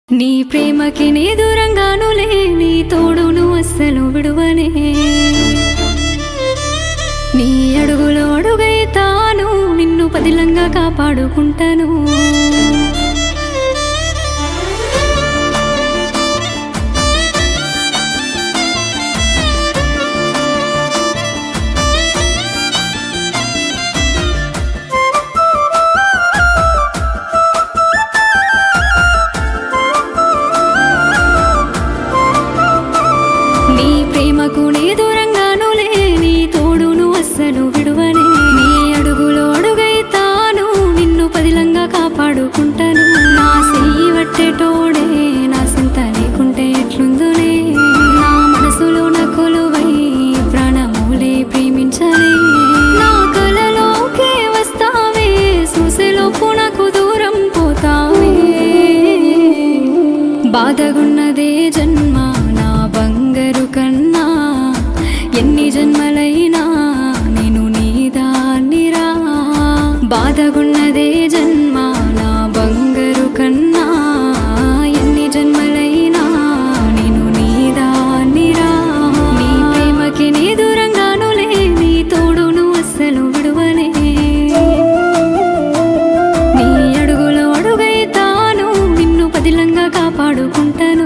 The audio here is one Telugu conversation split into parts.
నీ ప్రేమకి నీ దూరంగానులే నీ తోడును అస్సలు విడువనే నీ అడుగులో అడుగైతాను నిన్ను పదిలంగా కాపాడుకుంటాను నీ ప్రేమకు నీ దూరంగానులే నీ తోడును అస్సలు విడువనే నీ అడుగులో అడుగైతాను నిన్ను పదిలంగా కాపాడుకుంటాను నా చెయ్యి వట్టేటోడే నా సింత లేకుంటే ఎట్లుందులే నా మనసులో నా కొలువై ప్రాణములే ప్రేమించలే నా కలలోకే వస్తావే చూసేలోపు నాకు దూరం పోతావే బాధగున్నదే జన్మ నా బంగారు కన్నా ఎన్ని జన్మలైనా నేను నీదాన్నిరా బాధగున్నదే జన్మ నా బంగారు కన్నా ఎన్ని జన్మలైనా నేను నీదాన్నిరా నీ ప్రేమకి నీ దూరంగానులే నీ తోడును అస్సలు విడువనే నీ అడుగులో అడుగైతాను నిన్ను పదిలంగా కాపాడుకుంటాను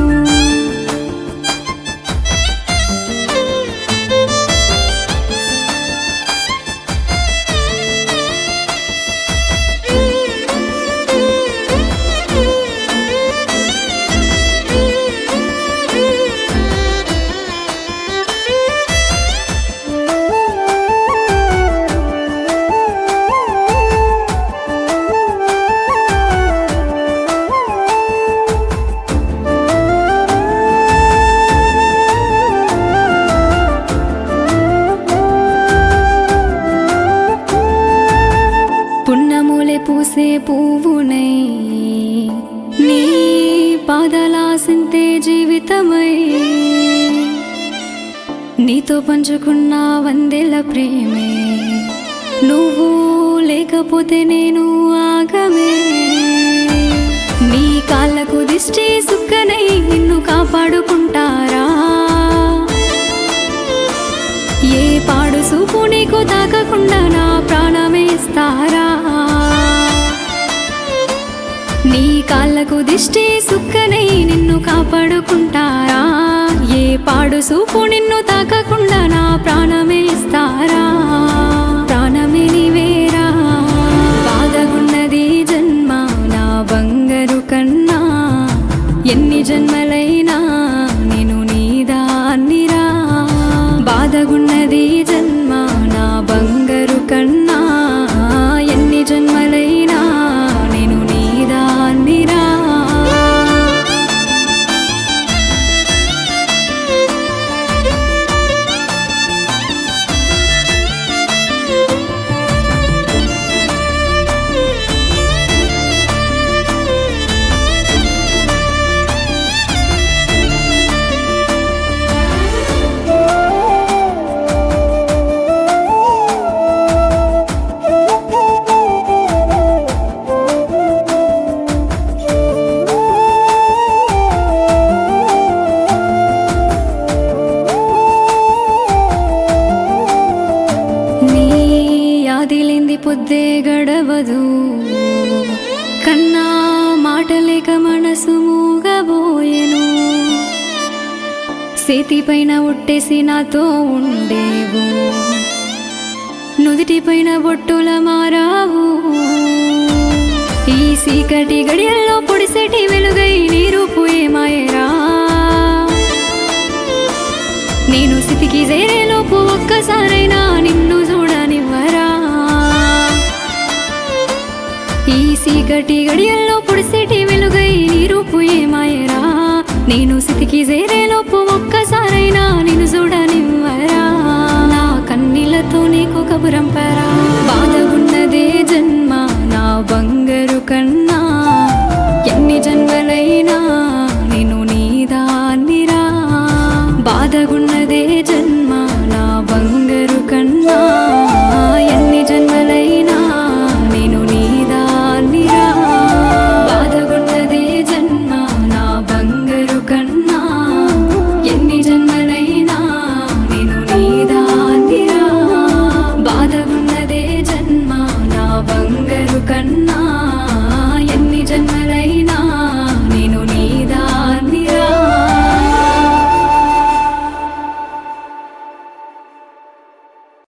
పున్నములే పూసే పువ్వునై నీ పాదలాసింతే జీవితమై నీతో పంచుకున్న వందెల ప్రేమే నువ్వు లేకపోతే నేను ఆగమే నీ కాళ్ళకు దిష్టి సుక్కనై నిన్ను కాపాడుకుంటారా ఏ పాడు సూపు నీకు తాకకుండా నా ప్రాణమేస్తారా నీ కాళ్ళకు దిష్టి సుక్కనై నిన్ను కాపాడుకుంటారా ఏ పాడు సూపు నిన్ను తాకకుండా నా ప్రాణమేస్తారా ప్రాణమే నీవేరా బాధగున్నది జన్మ నా బంగారు కన్నా ఎన్ని జన్మలైనా నేను నీదాన్నిరా బాధగున్నది జన్మ నా బంగారు కన్నా ఎన్ని జన్మలైనా నేను నీదాన్నిరా నీ యాదిలేంది పొద్దే గడవదు కన్నా మాటలేక మనసు మూగబోయెను చేతిపైన ఒట్టేసి నాతో ఉండేవు నుదిటిపైన బొట్టుల మారావు ఈ సీకటి గడియల్లో పొడిసెటి వెలుగై నీరు పోయేమాయరా నేను స్థితికి చేరేలోపు ఒక్కసారైనా నిన్ను చూడనివ్వరా ఈ సీకటి గడియల్లో పొడిసేటి వెలుగై నీరూపు ఏమాయరా నేను స్థితికి చేరేలోపు ఒక్కసారైనా నిన్ను చూడనివ్వరా నా కన్నీళ్లతో నీకు కబురంపరా బాధ ఉన్నదే జన్మ నా బంగారు కన్నా ఎన్ని జన్మలై